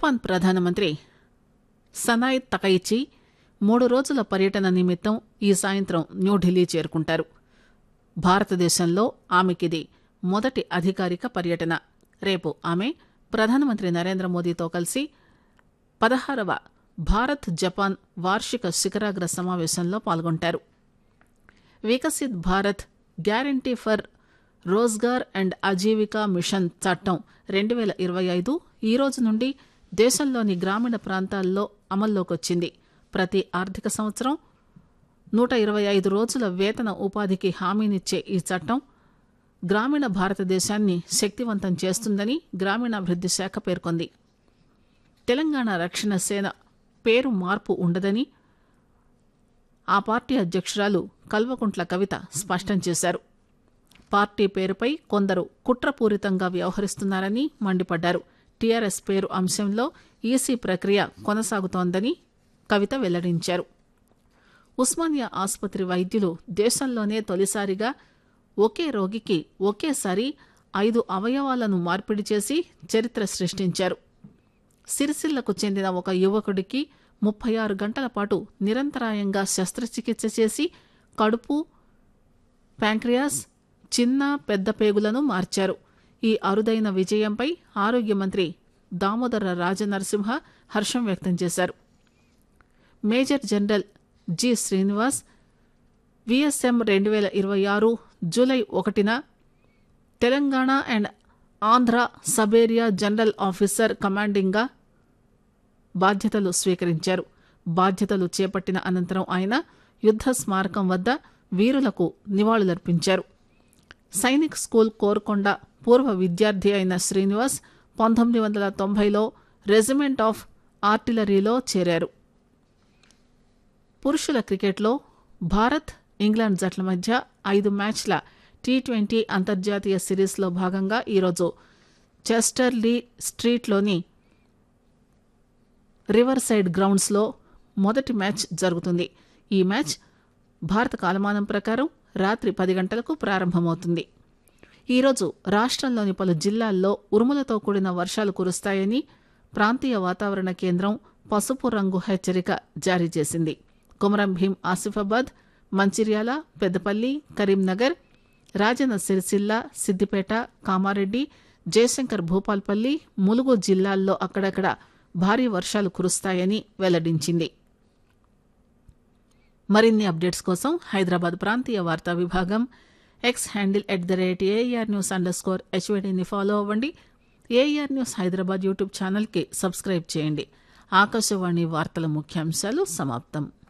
Japan ప్రధానమంత్రి Sanae Takaichi మూడు రోజుల పర్యటన నిమిత్తం ఈ సాయంత్రం న్యూఢిల్లీ చేరుకుంటారు భారతదేశంలో ఆమెకిది మొదటి అధికారిక పర్యటన రేపు ఆమె ప్రధానమంత్రి నరేంద్ర మోదీతో కలిసి పదహారవ భారత్ జపాన్ వార్షిక శిఖరాగ్ర సమావేశంలో పాల్గొంటారు Viksit Bharat guarantee for Rozgar and Ajeevika mission చట్టం రెండు వేల ఇరవై ఐదు ఈ రోజు నుండి దేశంలోని గ్రామీణ ప్రాంతాల్లో అమల్లోకొచ్చింది ప్రతి ఆర్థిక సంవత్సరం నూట ఇరవై ఐదు రోజుల వేతన ఉపాధికి హామీనిచ్చే ఈ చట్టం గ్రామీణ భారతదేశాన్ని శక్తివంతం చేస్తుందని గ్రామీణాభివృద్ది శాఖ పేర్కొంది తెలంగాణ రక్షణ సేన పేరు మార్పు ఉండదని ఆ పార్టీ అధ్యక్షురాలు కల్వకుంట్ల కవిత స్పష్టం చేశారు పార్టీ పేరుపై కొందరు కుట్రపూరితంగా వ్యవహరిస్తున్నారని మండిపడ్డారు టీఆర్ఎస్ పేరు అంశంలో ఈసీ ప్రక్రియ కొనసాగుతోందని కవిత వెల్లడించారు ఉస్మానియా ఆసుపత్రి వైద్యులు దేశంలోనే తొలిసారిగా ఒకే రోగికి ఒకేసారి ఐదు అవయవాలను మార్పిడి చేసి చరిత్ర సృష్టించారు సిరిసిల్లకు చెందిన ఒక యువకుడికి ముప్పై ఆరు గంటల పాటు నిరంతరాయంగా శస్త్రచికిత్స చేసి కడుపు ప్యాంక్రియాస్ చిన్న పెద్ద పేగులను మార్చారు ఈ అరుదైన విజయంపై ఆరోగ్య మంత్రి దామోదర రాజనరసింహ హర్షం వ్యక్తం చేశారు major general G Srinivas VSM రెండు వేల ఇరవై ఆరు జూలై ఒకటిన Telangana and Andhra sub area general officer కమాండింగ్గా బాధ్యతలు స్వీకరించారు బాధ్యతలు చేపట్టిన అనంతరం ఆయన యుద్ధ స్మారకం వద్ద వీరులకు నివాళులర్పించారు సైనిక్ స్కూల్ కోరుకొండ పూర్వ విద్యార్థి అయిన శ్రీనివాస్ పంతొమ్మిది వందల తొంభైలో రెజిమెంట్ ఆఫ్ ఆర్టిలరీలో చేరారు పురుషుల క్రికెట్లో భారత్ ఇంగ్లాండ్ జట్ల మధ్య ఐదు మ్యాచ్ల టీ ట్వంటీ అంతర్జాతీయ సిరీస్లో భాగంగా ఈరోజు చెస్టర్లీ స్ట్రీట్లోని రివర్ సైడ్ గ్రౌండ్స్లో మొదటి మ్యాచ్ జరుగుతుంది ఈ మ్యాచ్ భారత కాలమానం ప్రకారం రాత్రి పది గంటలకు ప్రారంభమవుతుంది ఈరోజు రాష్ట్రంలోని పలు జిల్లాల్లో ఉరుములతో కూడిన వర్షాలు కురుస్తాయని ప్రాంతీయ వాతావరణ కేంద్రం పసుపు రంగు హెచ్చరిక జారీ చేసింది కుమరం భీం ఆసిఫాబాద్ మంచిర్యాల పెద్దపల్లి కరీంనగర్ రాజన్న సిరిసిల్ల సిద్దిపేట కామారెడ్డి జయశంకర్ భూపాల్పల్లి ములుగు జిల్లాల్లో అక్కడక్కడ భారీ వర్షాలు కురుస్తాయని వెల్లడించింది మరిన్ని అప్డేట్స్ కోసం హైదరాబాద్ ప్రాంతీయ వార్తా విభాగం X handle at the rate AR news under score హెచ్వీడీని ఫాలో అవ్వండి ఏఆర్ న్యూస్ హైదరాబాద్ యూట్యూబ్ ఛానల్కి సబ్స్క్రైబ్ చేయండి ఆకాశవాణి వార్తల ముఖ్యాంశాలు సమాప్తం